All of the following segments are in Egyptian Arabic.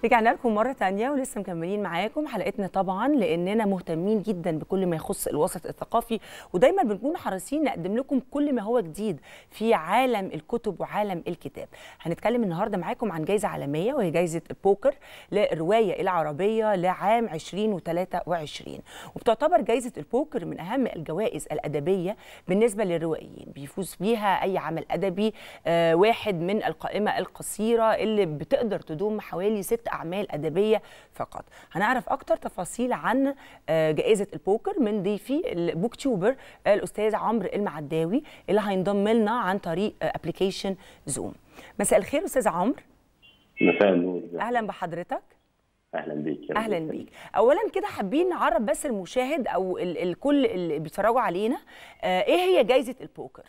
رجعنا لكم مرة تانية ولسه مكملين معاكم حلقتنا طبعا لأننا مهتمين جدا بكل ما يخص الوسط الثقافي ودايما بنكون حريصين نقدم لكم كل ما هو جديد في عالم الكتب وعالم الكتاب هنتكلم النهاردة معاكم عن جائزة عالمية وهي جائزة بوكر للرواية العربية لعام 2023 وبتعتبر جائزة البوكر من أهم الجوائز الأدبية بالنسبة للروائيين بيفوز بيها أي عمل أدبي آه واحد من القائمة القصيرة اللي بتقدر تضم حوالي ست أعمال أدبية فقط هنعرف أكتر تفاصيل عن آه جائزة البوكر من ضيفي البوك تيوبر الأستاذ عمرو المعداوي اللي هينضم لنا عن طريق ابلكيشن زوم مساء الخير أستاذ عمرو مساء النور أهلا بحضرتك اهلا بيك اهلا بيك اولا كده حابين نعرف بس المشاهد او ال الكل اللي بيتفرجوا علينا آه ايه هي جائزه البوكر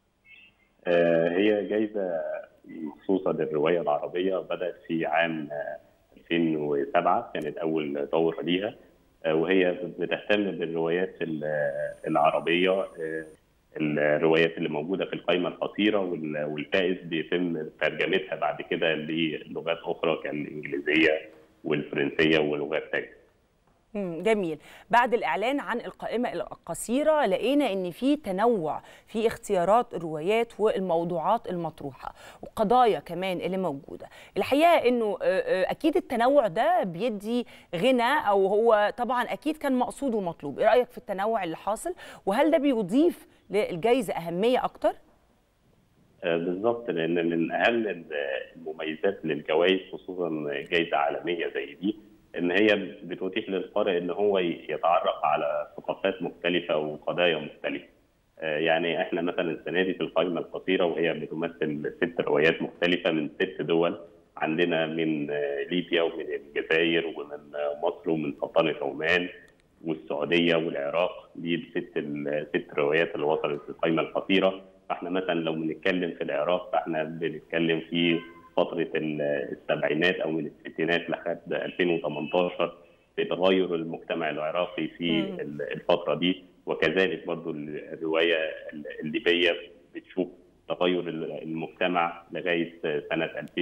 آه هي جائزه مخصوصه للروايه العربيه بدات في عام آه 2007 كانت اول دوره ليها آه وهي بتهتم بالروايات العربيه الروايات اللي موجوده في القائمه القصيره والفائز بيتم ترجمتها بعد كده للغات اخرى كالانجليزيه والفرنسيه ولغات ثانيه. جميل بعد الاعلان عن القائمه القصيره لقينا ان في تنوع في اختيارات الروايات والموضوعات المطروحه والقضايا كمان اللي موجوده الحقيقه انه اكيد التنوع ده بيدي غنى او هو طبعا اكيد كان مقصود ومطلوب ايه رايك في التنوع اللي حاصل وهل ده بيضيف للجائزه اهميه اكتر بالظبط لان من اهم المميزات للجوائز خصوصا جائزه عالميه زي دي ان هي بتتيح للقارئ ان هو يتعرف على ثقافات مختلفه وقضايا مختلفه. يعني احنا مثلا السنه دي في القائمه القصيره وهي بتمثل ست روايات مختلفه من ست دول عندنا من ليبيا ومن الجزائر ومن مصر ومن سلطنه عمان والسعوديه والعراق دي الست الست روايات اللي وصلت في القائمه القصيره فاحنا مثلا لو بنتكلم في العراق فاحنا بنتكلم في فتره السبعينات او من الستينات لحد 2018 في تغير المجتمع العراقي في الفتره دي وكذلك برضو الروايه الليبيه بتشوف تغير المجتمع لغايه سنه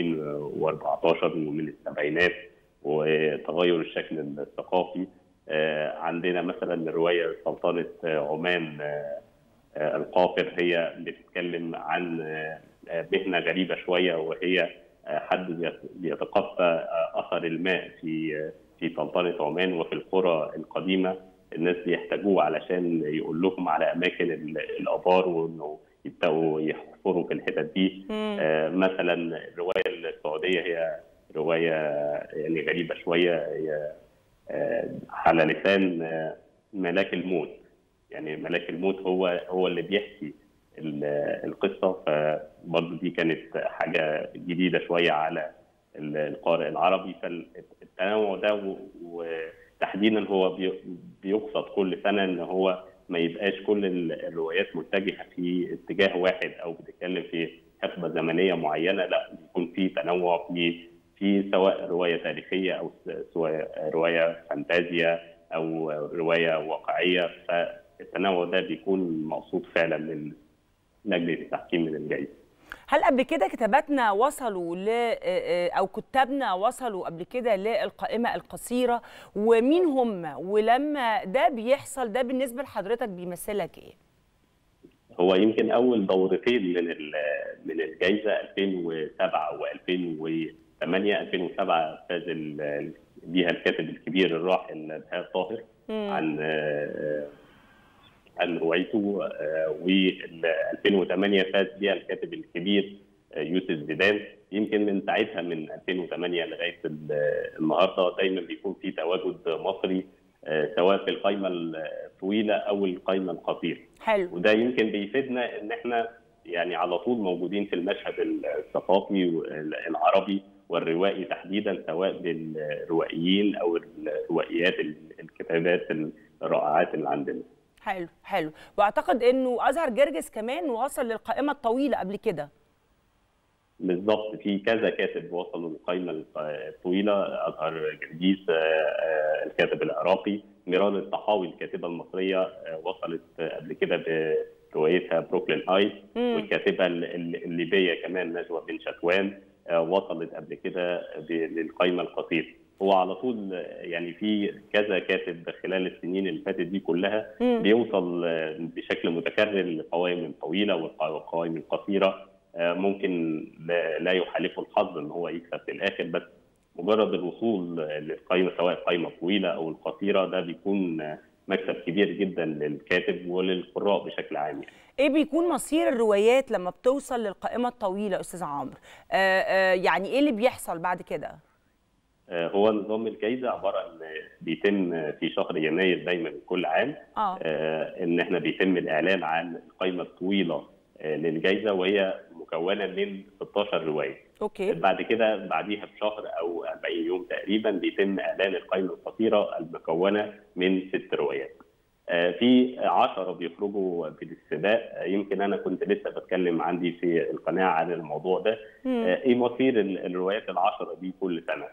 2014 ومن السبعينات وتغير الشكل الثقافي عندنا مثلا روايه سلطنه عمان القافر هي بتتكلم عن مهنه غريبه شويه وهي حد بيتقفى اثر الماء في في سلطنه عمان وفي القرى القديمه الناس بيحتاجوه علشان يقول لهم على اماكن الابار وانه يبداوا يحفروا في الحتت دي آه مثلا الروايه السعوديه هي روايه يعني غريبه شويه هي آه على لسان آه ملاك الموت يعني ملاك الموت هو هو اللي بيحكي القصه فبرضه دي كانت حاجه جديده شويه على القارئ العربي فالتنوع ده وتحديدا هو بيقصد كل سنه ان هو ما يبقاش كل الروايات متجهه في اتجاه واحد او بتتكلم في حقبه زمنيه معينه لا بيكون في تنوع في في سواء روايه تاريخيه او سواء روايه فانتازيا او روايه واقعيه فالتنوع ده بيكون مقصود فعلا من لجنه التحكيم من الجائزه. هل قبل كده كتاباتنا وصلوا ل او كتابنا وصلوا قبل كده للقائمه القصيره ومين هم ولما ده بيحصل ده بالنسبه لحضرتك بيمثلك ايه؟ هو يمكن اول دورتين من من الجائزه 2007 و2008 2007 فاز بيها الكاتب الكبير الراحل بهاء طاهر عن عن روايته و 2008 فاز بها الكاتب الكبير يوسف زيدان يمكن من ساعتها من 2008 لغايه النهارده دايما بيكون في تواجد مصري سواء في القائمه الطويله او القائمه القصيره. حلو وده يمكن بيفيدنا ان احنا يعني على طول موجودين في المشهد الثقافي العربي والروائي تحديدا سواء بالروائيين او الروائيات الكتابات الرائعات اللي عندنا. حلو حلو واعتقد انه ازهر جرجس كمان وصل للقائمه الطويله قبل كده بالظبط في كذا كاتب وصلوا للقائمه الطويله ازهر جرجيس الكاتب العراقي ميران الطحاوي الكاتبه المصريه وصلت قبل كده بروايتها بروكلين هايت والكاتبه الليبيه كمان نجوى بن شتوان وصلت قبل كده للقائمه القصيره هو على طول يعني في كذا كاتب خلال السنين اللي فاتت دي كلها مم. بيوصل بشكل متكرر للقوائم الطويله والقوائم القصيره ممكن لا لا يحالفه الحظ ان هو يكسب في الاخر بس مجرد الوصول للقائمه سواء القائمه الطويله او القصيره ده بيكون مكسب كبير جدا للكاتب وللقراء بشكل عام يعني. ايه بيكون مصير الروايات لما بتوصل للقائمه الطويله استاذ عمرو آه آه يعني ايه اللي بيحصل بعد كده آه هو نظام الجائزه عباره عن بيتم في شهر يناير دايما كل عام آه. ان احنا بيتم الاعلان عن القائمه الطويله للجائزه وهي مكونه من 16 روايه اوكي بعد كده بعديها بشهر او 40 يوم تقريبا بيتم اعلان القائمه القصيره المكونه من ست روايات. في 10 بيخرجوا بالسباق يمكن انا كنت لسه بتكلم عندي في القناه عن الموضوع ده ايه مصير الروايات العشره دي كل سنه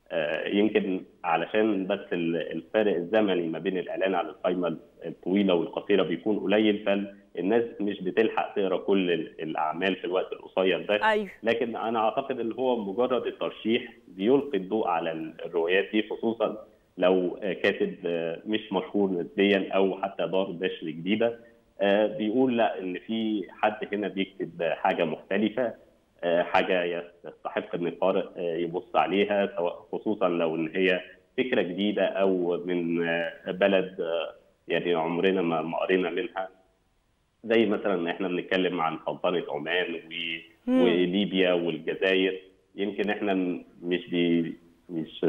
يمكن علشان بس الفارق الزمني ما بين الاعلان عن القائمه الطويله والقصيره بيكون قليل فالناس مش بتلحق تقرا كل الاعمال في الوقت القصير ده أيوه. لكن انا اعتقد ان هو مجرد الترشيح بيلقي الضوء على الروايات دي خصوصا لو كاتب مش مشهور نسبيا او حتى دار نشر جديده بيقول لا ان في حد هنا بيكتب حاجه مختلفه حاجه يستحق ان القارئ يبص عليها سواء خصوصا لو ان هي فكره جديده او من بلد يعني عمرنا ما قرينا منها زي مثلا احنا بنتكلم عن سلطنه عمان و... وليبيا والجزائر يمكن احنا مش بي... مش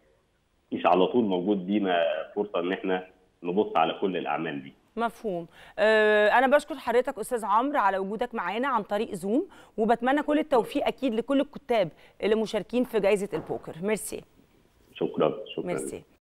مش على طول موجود لينا فرصه ان احنا نبص على كل الاعمال دي مفهوم أه انا بشكر حضرتك استاذ عمرو على وجودك معانا عن طريق زوم وبتمنى كل التوفيق اكيد لكل الكتاب اللي مشاركين في جائزه البوكر ميرسي شكرا شكرا ميرسي